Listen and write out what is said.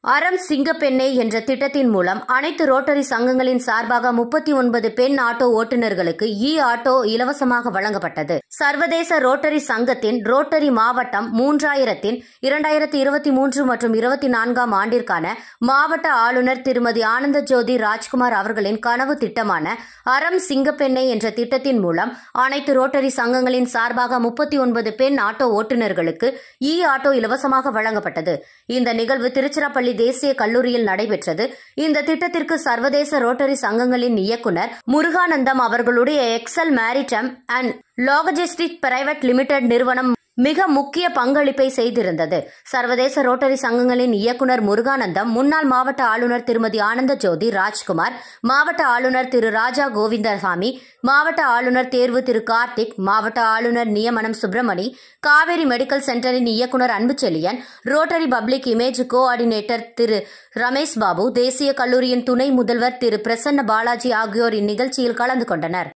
அறம் சிங்கப்பெண்ணே என்ற திட்டத்தின் மூலம் அனைத்து ரோட்டரி சங்கங்களின் சார்பாக முப்பத்தி ஒன்பது பெண் ஆட்டோ ஓட்டுநர்களுக்கு இ ஆட்டோ இலவசமாக வழங்கப்பட்டது சர்வதேச ரோட்டரி சங்கத்தின் ரோட்டரி மாவட்டம் மூன்றாயிரத்தின் இரண்டாயிரத்தி இருபத்தி மூன்று மற்றும் இருபத்தி நான்காம் ஆண்டிற்கான மாவட்ட ஆளுநர் திருமதி ஆனந்த ஜோதி ராஜ்குமார் அவர்களின் கனவு திட்டமான அறம் சிங்கப்பெண்ணே என்ற திட்டத்தின் மூலம் அனைத்து ரோட்டரி சங்கங்களின் சார்பாக முப்பத்தி ஒன்பது பெண் ஆட்டோ ஓட்டுநர்களுக்கு இ ஆட்டோ இலவசமாக வழங்கப்பட்டது இந்த நிகழ்வு திருச்சிராப்பள்ளி தேசிய கல்லூரியில் நடைபெற்றது இந்த திட்டத்திற்கு சர்வதேச ரோட்டரி சங்கங்களின் இயக்குனர் முருகானந்தம் அவர்களுடைய Excel maritime and logistic private limited நிறுவனம் மிக முக்கிய பங்களிப்பை செய்திருந்தது சர்வதேச ரோட்டரி சங்கங்களின் இயக்குனர் முருகானந்தம் முன்னாள் மாவட்ட ஆளுநர் திருமதி ஆனந்த ஜோதி ராஜ்குமார் மாவட்ட ஆளுநர் திரு ராஜா கோவிந்தசாமி மாவட்ட ஆளுநர் தேர்வு திரு கார்த்திக் மாவட்ட ஆளுநர் நியமனம் சுப்பிரமணி காவேரி மெடிக்கல் சென்டரின் இயக்குனர் Anbuchezhiyan rotary public image coordinator Thiru Ramesh Babu தேசிய கல்லூரியின் துணை முதல்வர் திரு பிரசன்ன பாலாஜி ஆகியோர் இந்நிகழ்ச்சியில் கலந்து கொண்டனர்